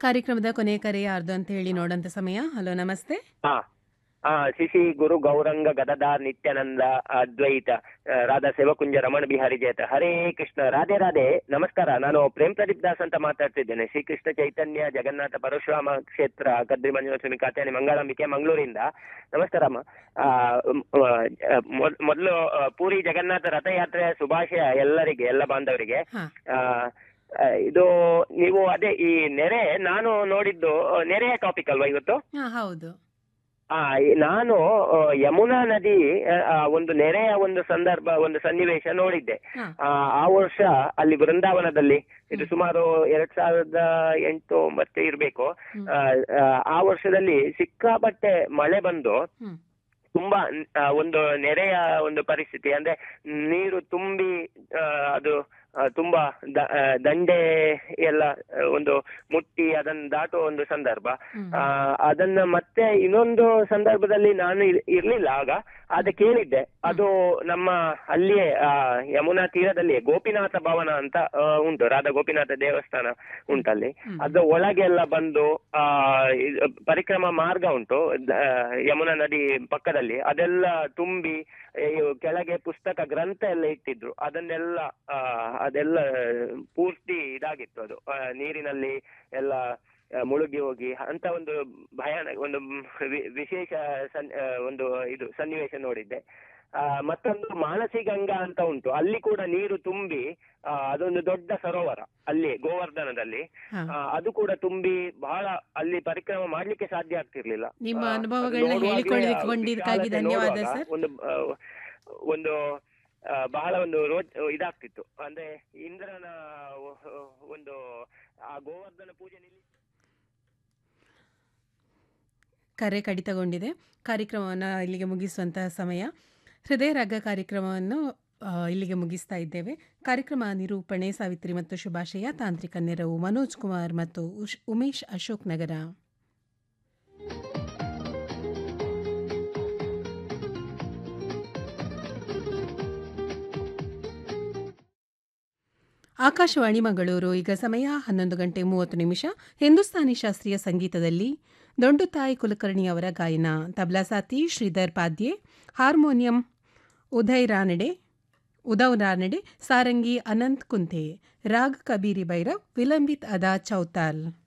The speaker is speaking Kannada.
ಕಾರ್ಯಕ್ರಮದ ಕೊನೆಯ ಕರೆ ಯಾರ್ದು ಅಂತ ಹೇಳಿ ನೋಡಂತ ಸಮಯ ಹಲೋ ನಮಸ್ತೆ ಹಾ ಹಾ ಶಿಶಿ ಗುರು ಗೌರಂಗ ಗದದಾರ್ ನಿತ್ಯಾನಂದ ಅದ್ವೈತ ಆ, ರಾಧಾ ಸೇವಕುಂಜ ರಮಣ ಬಿಹಾರಿ ಜಯತ ಹರೇ ಕೃಷ್ಣ ರಾಧೆ ರಾಧೆ ನಮಸ್ಕಾರ ನಾನು ಪ್ರೇಮ್ ಪ್ರದೀಪ್ ದಾಸ್ ಅಂತ ಮಾತಾಡ್ತಿದ್ದೇನೆ ಶ್ರೀಕೃಷ್ಣ ಚೈತನ್ಯ ಜಗನ್ನಾಥ ಪರಶುರಾಮ ಕ್ಷೇತ್ರ ಕದ್ರಿ ಮಂಜುನಾಥ ಕಾತ್ಯಾನಿ ಮಂಗಳಾಂಬಿಕೆ ಮಂಗಳೂರಿಂದ ನಮಸ್ಕಾರ ಅಮ್ಮ ಆ, ಮ್, ಆ, ಮೊದ್- ಮೊದಲು ಆ, ಪೂರಿ ಜಗನ್ನಾಥ ರಥಯಾತ್ರೆಯ ಶುಭಾಶಯ ಎಲ್ಲರಿಗೆ ಎಲ್ಲ ಬಾಂಧವರಿಗೆ ಹಾ ಆ, ಆ, ಇದು ನೀವು ಅದೇ ಈ ನೆರೆ ನಾನು ನೋಡಿದ್ದು ಆ, ನೆರೆಯ ಟಾಪಿಕ್ ಅಲ್ವಾ ಇವತ್ತು ಹಾ ಹೌದು ಆ ಈ- ನಾನು ಆ, ಯಮುನಾ ನದಿ ಆ, ಆ, ಒಂದು ನೆರೆಯ ಒಂದು ಸಂದರ್ಭ ಒಂದು ಸನ್ನಿವೇಶ ನೋಡಿದ್ದೆ ಹಾ ಆ ಆ ವರ್ಷ ಅಲ್ಲಿ ಬೃಂದಾವನದಲ್ಲಿ ಇದು ಸುಮಾರು ಎರಡ್ ಸಾವಿರದ ಎಂಟು ಒಂಬತ್ತು ಇರ್ಬೇಕು ಹ್ಮ್. ಆ, ಆ, ಆ ವರ್ಷದಲ್ಲಿ ಸಿಕ್ಕಾಪಟ್ಟೆ ಮಳೆ ಬಂದು ಹ್ಮ್ ತುಂಬಾ ಆ, ಒಂದು ನೆರೆಯ ಒಂದು ಪರಿಸ್ಥಿತಿ ಅಂದ್ರೆ ನೀರು ತುಂಬಿ ಆ, ಅದು ಆ, ತುಂಬಾ ದ- ಆ, ದಂಡೆ ಎಲ್ಲ ಆ, ಒಂದು ಮುಟ್ಟಿ ಅದನ್ನು ದಾಟುವ ಒಂದು ಸಂದರ್ಭ ಹ್ಮ್. ಆ, ಅದನ್ನ ಮತ್ತೆ ಇನ್ನೊಂದು ಸಂದರ್ಭದಲ್ಲಿ ನಾನು ಇರ್- ಇರ್ಲಿಲ್ಲ ಆಗ ಆದ್ರೆ ಕೇಳಿದ್ದೆ ಅದು ನಮ್ಮ ಅಲ್ಲಿಯೇ ಆ, ಯಮುನಾ ತೀರದಲ್ಲಿ ಗೋಪಿನಾಥ ಭವನ ಅಂತ ಆ, ಉಂಟು ರಾಧಾ ಗೋಪಿನಾಥ ದೇವಸ್ಥಾನ ಉಂಟಲ್ಲಿ ಹ್ಮ್. ಅದು ಒಳಗೆಲ್ಲ ಬಂದು ಆ ಇದು ಪರಿಕ್ರಮ ಮಾರ್ಗ ಉಂಟು ದ- ಆ, ಯಮುನಾ ನದಿ ಪಕ್ಕದಲ್ಲಿ ಅದೆಲ್ಲ ತುಂಬಿ ಇವು ಕೆಳಗೆ ಪುಸ್ತಕ ಗ್ರಂಥ ಎಲ್ಲ ಇಟ್ಟಿದ್ರು ಅದನ್ನೆಲ್ಲ ಆ, ಅದೆಲ್ಲ ಪೂರ್ತಿ ಇದಾಗಿತ್ತು ಅದು ಆ, ನೀರಿನಲ್ಲಿ ಎಲ್ಲ ಆ, ಮುಳುಗಿ ಹೋಗಿ ಅಂತ ಒಂದು ಭಯಾನಕ ಒಂದು ವಿ- ವಿಶೇಷ ಸನ್- ಆ, ಒಂದು ಇದು ಸನ್ನಿವೇಶ ನೋಡಿದ್ದೆ ಆ, ಮತ್ತೊಂದು ಮಾನಸಿ ಗಂಗಾ ಅಂತ ಉಂಟು ಅಲ್ಲಿ ಕೂಡ ನೀರು ತುಂಬಿ ಆ, ಅದೊಂದು ದೊಡ್ಡ ಸರೋವರ ಅಲ್ಲಿ ಗೋವರ್ಧನದಲ್ಲಿ ಹಾ. ಆ, ಅದು ಕೂಡ ತುಂಬಿ ಬಹಳ ಅಲ್ಲಿ ಪರಿಕ್ರಮ ಮಾಡ್ಲಿಕ್ಕೆ ಸಾಧ್ಯ ಆಗ್ತಿರ್ಲಿಲ್ಲ ನಿಮ್ಮ ಆ, ಅನುಭವಗಳನ್ನ ನೋಡುವಾಗ್ಲೇ ಹೇಳಿಕೊಳ್ಳಿಕ್ಕೊಂಡಿದ್ದಕ್ಕಾಗಿ ವಿಶಾಲತೆ ಧನ್ಯವಾದ ನೋಡುವಾಗ ಸರ್ ಒಂದು ಆ, ಒಂದು ಆ, ಬಹಳ ಒಂದು ರೋಚ ಇದಾಗ್ತಿತ್ತು ಅಂದ್ರೆ ಇಂದ್ರನ ಒ- ಒಂದು ಆ ಗೋವರ್ಧನ ಪೂಜೆ ನಿಲ್ಲಿ ಕರೆ ಕಡಿತಗೊಂಡಿದೆ ಕಾರ್ಯಕ್ರಮವನ್ನು ಇಲ್ಲಿಗೆ ಮುಗಿಸುವಂತಹ ಸಮಯ ಹೃದಯ ರಾಗ ಕಾರ್ಯಕ್ರಮವನ್ನು ಆ, ಇಲ್ಲಿಗೆ ಮುಗಿಸ್ತಾ ಇದ್ದೇವೆ ಕಾರ್ಯಕ್ರಮ ನಿರೂಪಣೆ ಸಾವಿತ್ರಿ ಮತ್ತು ಶುಭಾಶಯ ತಾಂತ್ರಿಕ ನೆರವು ಮನೋಜ್ ಕುಮಾರ್ ಮತ್ತು ಉಶ್- ಉಮೇಶ್ ಅಶೋಕ್ ನಗರ ಆಕಾಶವಾಣಿ ಮಂಗಳೂರು ಈಗ ಸಮಯ ಹನ್ನೊಂದು ಗಂಟೆ ಮೂವತ್ತು ನಿಮಿಷ ಹಿಂದೂಸ್ತಾನಿ ಶಾಸ್ತ್ರೀಯ ಸಂಗೀತದಲ್ಲಿ ದೊಂಡುತಾಯಿ ಕುಲಕರ್ಣಿ ಅವರ ಗಾಯನ ತಬ್ಲಾ ಸಾತಿ ಶ್ರೀಧರ್ ಪಾದ್ಯೆ ಹಾರ್ಮೋನಿಯಂ ಉದಯ್ ರಾನಡೆ ಉದವ್ ರಾನಡೆ ಸಾರಂಗಿ ಅನಂತ್ ಕುಂತೆ ರಾಗ್ ಕಬೀರಿ ಭೈರವ್ ವಿಲಂಬಿತ್ ಅದಾ ಚೌತಾಲ್